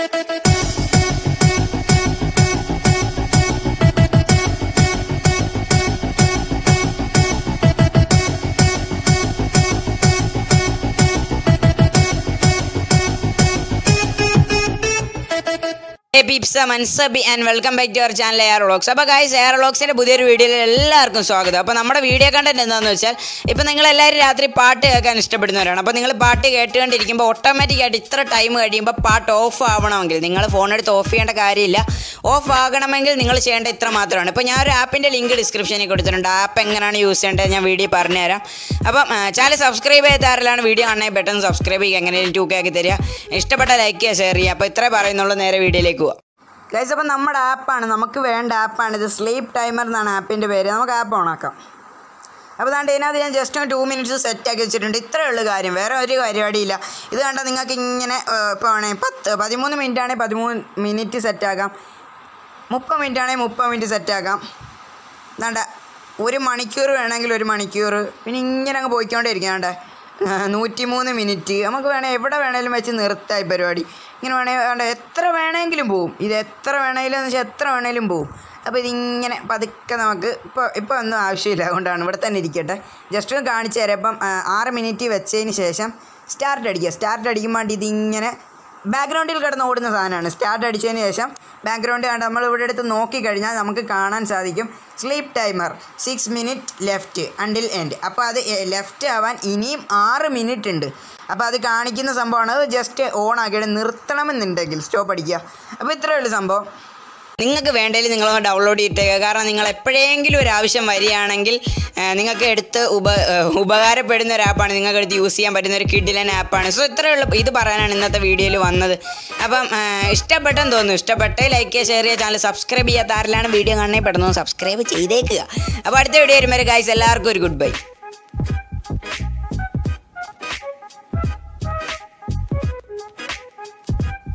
പിപ്സ മൻസബി and welcome back to our channel Air vlogs അപ്പോൾ guys Air വ്ളോഗ്സിൻ്റെ പുതിയൊരു വീഡിയോയിൽ എല്ലാവർക്കും സ്വാഗതം അപ്പോൾ നമ്മുടെ വീഡിയോ കണ്ടന്റ് എന്താണെന്ന് വെച്ചാൽ ഇപ്പോൾ നിങ്ങൾ എല്ലാവരും രാത്രി പാട്ട് കേൾക്കാൻ ഇഷ്ടപ്പെടുന്നവരാണ് അപ്പോൾ നിങ്ങൾ പാട്ട് കേട്ടുകൊണ്ടിരിക്കുമ്പോൾ ഓട്ടോമാറ്റിക്കായിട്ട് ഇത്ര ടൈം കഴിയുമ്പോൾ പാട്ട് ഓഫ് ആവണമെങ്കിൽ നിങ്ങൾ ഫോൺ എടുത്ത് ഓഫ് ചെയ്യേണ്ട കാര്യമില്ല ഓഫ് ആകണമെങ്കിൽ നിങ്ങൾ ചെയ്യേണ്ട ഇത്ര മാത്രമാണ് ഇപ്പോൾ ഞാൻ ഒരു ആപ്പിൻ്റെ ലിങ്ക് ഡിസ്ക്രിപ്ഷനിൽ കൊടുത്തിട്ടുണ്ട് ആപ്പ് എങ്ങനെയാണ് യൂസ് ചെയ്യേണ്ടത് ഞാൻ വീഡിയോ പറഞ്ഞുതരാം അപ്പം ചാനൽ സബ്സ്ക്രൈബ് ചെയ്താറിലാണ് വീഡിയോ കാണണമെങ്കിൽ പെട്ടെന്ന് സബ്സ്ക്രൈബ് ചെയ്യുക എങ്ങനെയും ടൂ ആക്കി തരിക ഇഷ്ടപ്പെട്ട ലൈക്ക് ചെയ്യുക ഷെയർ ചെയ്യുക അപ്പോൾ ഇത്രേ പറയുന്നുള്ളൂ നേരെ വീഡിയോയിലേക്ക് പോവാം ഗൈസ് അപ്പം നമ്മുടെ ആപ്പാണ് നമുക്ക് വേണ്ട ആപ്പാണ് ഇത് സ്ലീപ്പ് ടൈമർ എന്നാണ് ആപ്പിൻ്റെ പേര് നമുക്ക് ആപ്പ് ഓണാക്കാം അപ്പോൾ ദാണ്ട് ഇതിനകത്ത് ഞാൻ ജസ്റ്റ് ടു മിനിറ്റ്സ് സെറ്റ് ആക്കി വെച്ചിട്ടുണ്ട് ഇത്രയേ ഉള്ളൂ കാര്യം വേറെ ഒരു പരിപാടിയില്ല ഇത് കണ്ടാൽ നിങ്ങൾക്ക് ഇങ്ങനെ ഇപ്പോൾ വേണമെങ്കിൽ പത്ത് പതിമൂന്ന് മിനിറ്റ് ആണെങ്കിൽ പതിമൂന്ന് മിനിറ്റ് സെറ്റാക്കാം മുപ്പത് മിനിറ്റ് ആണെങ്കിൽ മുപ്പത് മിനിറ്റ് സെറ്റാക്കാം ദാണ്ട ഒരു മണിക്കൂർ വേണമെങ്കിൽ ഒരു മണിക്കൂർ പിന്നെ ഇങ്ങനെ അങ്ങ് പോയിക്കൊണ്ടേ ഇരിക്കാണ്ട് നൂറ്റിമൂന്ന് മിനിറ്റ് നമുക്ക് വേണേൽ എവിടെ വേണേലും വെച്ച് നിർത്താം ഈ പരിപാടി ഇങ്ങനെ വേണേൽ വേണ്ട എത്ര വേണമെങ്കിലും പോവും ഇത് എത്ര വേണമെങ്കിലും എന്ന് വെച്ചാൽ എത്ര വേണമെങ്കിലും പോവും അപ്പോൾ ഇതിങ്ങനെ പതുക്കെ നമുക്ക് ഇപ്പോൾ ഇപ്പോൾ ഒന്നും ആവശ്യമില്ല അതുകൊണ്ടാണ് ഇവിടെ തന്നെ ഇരിക്കട്ടെ ജസ്റ്റ് ഒന്ന് കാണിച്ചു തരാം ഇപ്പം ആ, ആറ് മിനിറ്റ് വെച്ചതിന് ശേഷം സ്റ്റാർട്ട് അടിക്കുക സ്റ്റാർട്ട് അടിക്കുമ്പോൾ ഇതിങ്ങനെ ബാക്ക്ഗ്രൗണ്ടിൽ കിടന്ന് ഓടുന്ന സാധനമാണ് സ്റ്റാർട്ട് അടിച്ചതിന് ശേഷം ബാക്ക്ഗ്രൗണ്ട് കണ്ട് നമ്മൾ ഇവിടെ എടുത്ത് നോക്കിക്കഴിഞ്ഞാൽ നമുക്ക് കാണാൻ സാധിക്കും sleep timer six minute left until end അപ്പോൾ അത് ലെഫ്റ്റ് ആവാൻ ഇനിയും ആറ് മിനിറ്റ് ഉണ്ട് അപ്പോൾ അത് കാണിക്കുന്ന സംഭവമാണ് അത് ജസ്റ്റ് ഓൺ ആക്കിയിട്ട് നിർത്തണമെന്നുണ്ടെങ്കിൽ സ്റ്റോപ്പ് അടിക്കുക അപ്പോൾ ഇത്രയേ ഉള്ളൂ സംഭവം നിങ്ങൾക്ക് വേണ്ടതിൽ നിങ്ങളൊന്ന് ഡൗൺലോഡ് ചെയ്തിട്ടേക്കുക കാരണം നിങ്ങൾ എപ്പോഴെങ്കിലും ഒരു ആവശ്യം വരികയാണെങ്കിൽ ആ, നിങ്ങൾക്ക് എടുത്ത് ഉപ ആ, ഉപകാരപ്പെടുന്ന ഒരു ആപ്പാണ് നിങ്ങൾക്ക് എടുത്ത് യൂസ് ചെയ്യാൻ പറ്റുന്ന ഒരു കിഡിലൻ ആപ്പാണ് സോ ഇത്രയുള്ള ഇത് പറയാനാണ് ഇന്നത്തെ വീഡിയോയിൽ വന്നത് അപ്പം ആ, ഇഷ്ടപ്പെട്ടെന്ന് തോന്നുന്നു ഇഷ്ടപ്പെട്ടേ ലൈക്ക് ചെയ്യുക ഷെയർ ചെയ്യുക ചാനൽ സബ്സ്ക്രൈബ് ചെയ്യാത്ത ആരിലാണ് വീഡിയോ കാണണമെങ്കിൽ പെട്ടെന്ന് സബ്സ്ക്രൈബ് ചെയ്തേക്കുക അപ്പോൾ അടുത്ത വീഡിയോ വരുമ്പോൾ ഗൈസ് എല്ലാവർക്കും ഒരു ഗുഡ് ബൈ